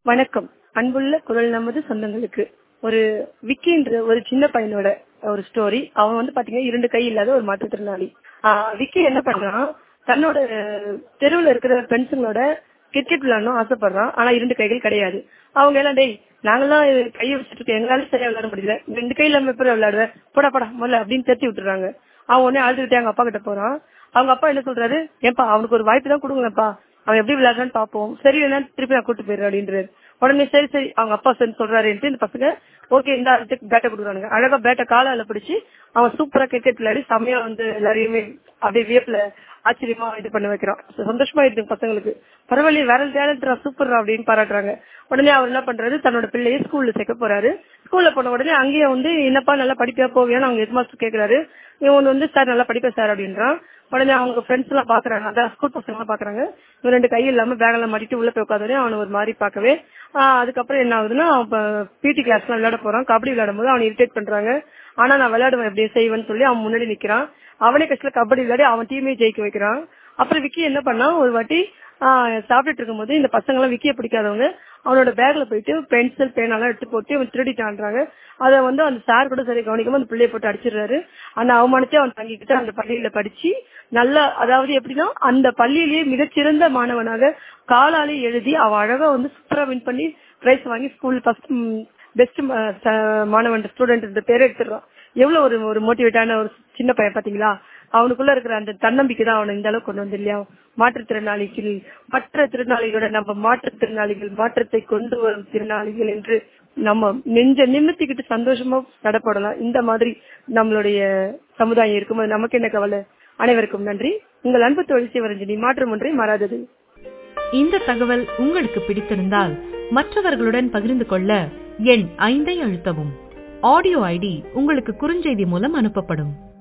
வணக்கம் அன்புள்ள குரல் நமது சொந்தங்களுக்கு ஒரு விக்கின்ற ஒரு சின்ன பையனோட ஒரு ஸ்டோரி அவன் வந்து பாத்தீங்கன்னா இரண்டு கை இல்லாத ஒரு மாற்றுத்திறனாளி ஆஹ் விக்கி என்ன பண்றான் தன்னோட தெருவுல இருக்கிற ஃப்ரெண்ட்ஸுங்களோட கிரிக்கெட் விளையாடணும் ஆசைப்படுறான் ஆனா இரண்டு கைகள் கிடையாது அவங்க எல்லாம் டேய் நாங்கெல்லாம் கையை வச்சுட்டு இருக்கோம் எங்களால சரியா விளையாட முடியல ரெண்டு கையில நம்ம எப்படி விளையாடுவேன் போடா போடா முதல்ல அப்படின்னு தெரிச்சு விட்டுறாங்க அவன் உடனே அழுதுகிட்டே அவங்க அப்பா கிட்ட போறான் அவங்க அப்பா என்ன சொல்றாரு ஏன்பா அவனுக்கு ஒரு வாய்ப்பு தான் கொடுங்களேன்ப்பா அவன் எப்படி விளையாடுறான்னு பாப்போம் சரி என்ன திருப்பி நான் கூட்டு போயிடுறேன் அப்படின்றாரு உடனே சரி சரி அவங்க அப்பா சரி சொல்றாருன்ட்டு இந்த பசங்க ஓகே இந்த பேட்டை கொடுக்குறானுங்க அழகா பேட்டை காலால பிடிச்சி அவன் சூப்பரா கிரிக்கெட் விளையாடி செம்மையா வந்து எல்லாரையுமே அப்படியே வியப்புல ஆச்சரியமா இது பண்ண வைக்கிறான் சந்தோஷமா இருக்கு பசங்களுக்கு பரவாயில்லையே வேற டேலண்ட்ரா சூப்பர் அப்படின்னு பாராட்டுறாங்க உடனே அவர் என்ன பண்றாரு தன்னோட பிள்ளையை ஸ்கூல்ல சேர்க்க போறாரு ஸ்கூல்ல போன உடனே அங்கேயே வந்து என்னப்பா நல்லா படிப்பியா போவியான்னு அவங்க ஹெட் மாஸ்டர் கேக்குறாரு இவன் வந்து சார் நல்லா படிப்பேன் சார் அப்படின்றான் உடனே அவங்க ஃப்ரெண்ட்ஸ் எல்லாம் பாக்குறாங்க அதான் ஸ்கூல் பசங்க எல்லாம் பாக்குறாங்க இவன் ரெண்டு கை இல்லாம பேக் எல்லாம் மாட்டிட்டு உள்ள போய் உட்காந்தோடனே அவனை ஒரு மாதிரி பார்க்கவே அதுக்கப்புறம் என்ன ஆகுதுன்னா பிடி கிளாஸ் எல்லாம் விளையாட போறான் கபடி விளையாடும் போது அவனை இரிட்டேட் பண்றாங்க ஆனா நான் விளையாடுவேன் எப்படி செய்வேன்னு சொல்லி அவன் முன்னாடி நிக்கிறான் அவனே கஷ்டத்துல கபடி விளையாடி அவன் டீமே ஜெயிக்க வைக்கிறான் அப்புறம் விக்கி என்ன பண்ணா ஒரு வாட்டி சாப்பிட்டுட்டு இருக்கும்போது இந்த பசங்க எல்லாம் விக்கிய பிடிக்காதவங்க அவனோட பேக்ல போயிட்டு பென்சில் பேனெல்லாம் எடுத்து போட்டு அவன் திருடிட்டான்றாங்க அதை வந்து அந்த சார் கூட சரி கவனிக்காம அந்த பிள்ளைய போட்டு அடிச்சிடுறாரு அந்த அவமானத்தை அவன் தங்கிக்கிட்டு அந்த பள்ளியில படிச்சு நல்லா அதாவது எப்படின்னா அந்த பள்ளியிலேயே மிகச்சிறந்த மாணவனாக காலாலே எழுதி அவன் அழகா வந்து சூப்பரா வின் பண்ணி பிரைஸ் வாங்கி ஸ்கூல் ஃபர்ஸ்ட் பெஸ்ட் மாணவன் ஸ்டூடெண்ட் இந்த பேரை எடுத்துடுறான் எவ்வளவு ஒரு ஒரு மோட்டிவேட்டான ஒரு சின்ன பையன் பாத்தீங்களா அவனுக்குள்ள இருக்கிற அந்த தன்னம்பிக்கை தான் அவனை இந்த அளவுக்கு கொண்டு வந்து இல்லையா மாற்றுத்திறனாளிகள் மற்ற திறனாளிகளோட நம்ம மாற்றுத்திறனாளிகள் மாற்றத்தை கொண்டு வரும் திறனாளிகள் என்று நம்ம நெஞ்ச நிமித்திக்கிட்டு சந்தோஷமா நடப்படலாம் இந்த மாதிரி நம்மளுடைய சமுதாயம் இருக்கும்போது நமக்கு என்ன கவலை அனைவருக்கும் நன்றி உங்கள் அன்பு தொழில் சிவரஞ்சனி மாற்றம் ஒன்றை மாறாதது இந்த தகவல் உங்களுக்கு பிடித்திருந்தால் மற்றவர்களுடன் பகிர்ந்து கொள்ள எண் ஐந்தை அழுத்தவும் ஆடியோ ஐடி உங்களுக்கு குறுஞ்செய்தி மூலம் அனுப்பப்படும்